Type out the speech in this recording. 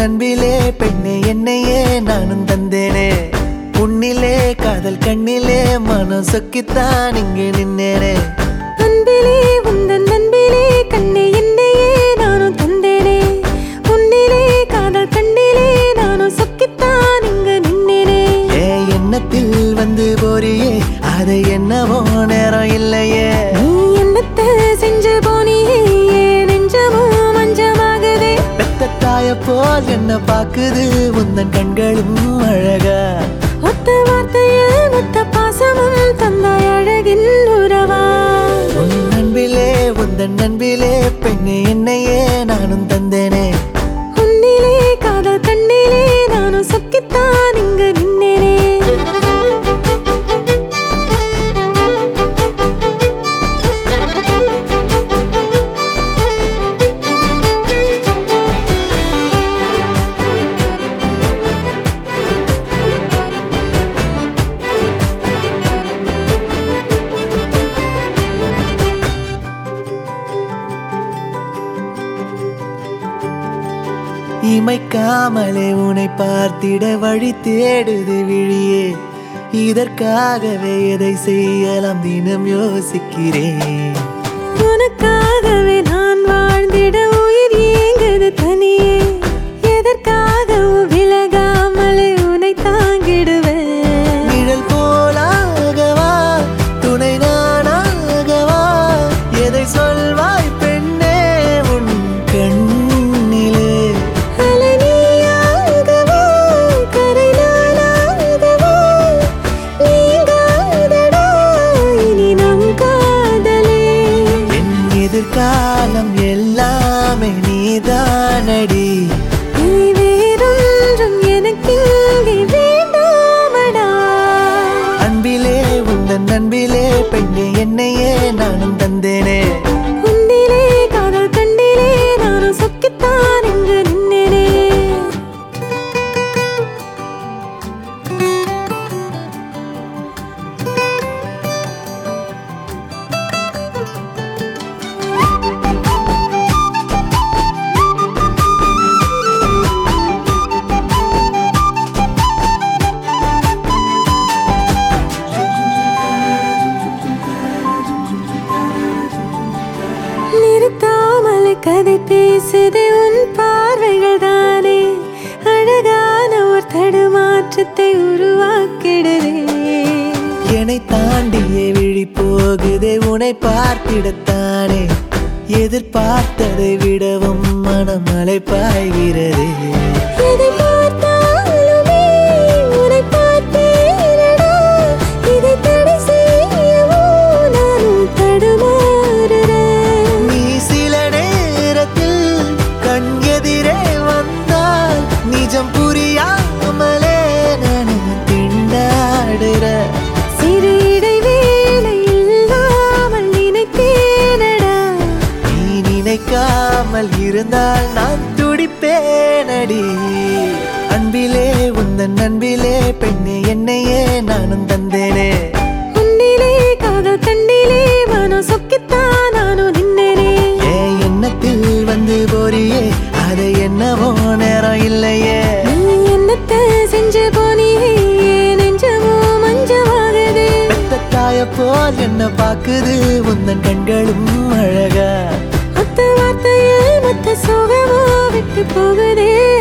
அன்பிலே பெண்ணே என்னையே நானும் தந்தேனே உன்னிலே காதல் கண்ணிலே மனம் சொக்கித்தான் இங்கே நின்னேனே அன்பிலே உந்தன் அன்பிலே கண்ணே என்னையே நானும் தந்தேனே உன்னிலே காதல் கண்ணிலே நானும் சொக்கித்தான் இங்கு நின்னேனே ஏ எண்ணத்தில் வந்து போறியே அது என்னவோ நேரம் இல்லையே நீ என்னத்த செஞ்சு போனியே ஏன் நெஞ்சமும் மஞ்சமாகுதே பெத்த தாய போல் என்ன பாக்குது உந்தன் கண்களும் அழகா ஒத்த வார்த்தையில் மொத்த பாசமும் தந்தாய் அழகின் உறவா உன் அன்பிலே உந்தன் அன்பிலே பெண்ணே என்னையே நானும் தந்தேனே உன்னிலே காதல் கண்ணிலே நானும் சொக்கித்தான் இங்கு நின்னேனே இமைக்காமலே உன்னை பார்த்திட வழி தேடுது விழியே இதற்காகவே எதை செய்யலாம் தினம் யோசிக்கிறேன் உனக்காகவே நான் வாழ்ந்திட உயிர் ஏங்குது தனியே எதற்காக விலகாமலே உன்னை தாங்கிடுவேன் நிழல் போலாகவா துணை நானாகவா எதை சொல்வாய் பெண்ணே உன் கண்ணிலே அலை நீயாகவா, கரை நானாகவா, நீங்காதடா இனி நம் காதலே. என் எதிர்காலம் எல்லாமே நீதானடி இனி வேறொன்றும் எனக்கிங்கே வேண்டாமடா. அன்பிலே உந்தன் அன்பிலே பெண்ணே என்னையே நானும் தந்தேனே உன்னிலே காதல் கண்ணிலே நானும் சொக்கித்தான் இங்கு நின்னேனே நிறுத்தாமல் கதை பேசுது உன் பார்வைகள் தானே அழகான ஒரு தடுமாற்றத்தை உருவாக்கிடுதே என்னை தாண்டியே விழி போகுதே உன்னை பார்த்திடத்தானே எதிர்பார்த்ததை விடவும் மனமலை பாய்கிறதே எதை பார்த்தாலுமே உன்னை பார்த்தேனடா. இதை தடை செய்யவோ நானும் தடுமாறுறேன். நீ சில நேரத்தில் கண் எதிரே வந்தால் நிஜம் புரியாமலே நான் திண்டாடுற சிறு இடைவேளை இல்லாமல் நினைத்தேனடா நீ நினைக்காமல் இருந்தால் நான் துடிப்பேனடி அன்பிலே உந்தன் அன்பிலே பெண்ணே என்னையே நானும் தந்தேனே உன்னிலே காதல் கண்ணிலே மனம் சொக்கித்தான் நானும் நின்னேனே ஏ எண்ணத்தில் வந்து போறியே அது என்னவோ நேரம் இல்லையே நீ என்னத்த செஞ்சு போனியே ஏன் நெஞ்சமோ மஞ்சமாகுதே பெத்த தாய போல் என்ன பாக்குது உந்தன் கண்களும் அழகா ஒத்த வார்த்தையில் மொத்த சோகமோ விட்டு போகுதே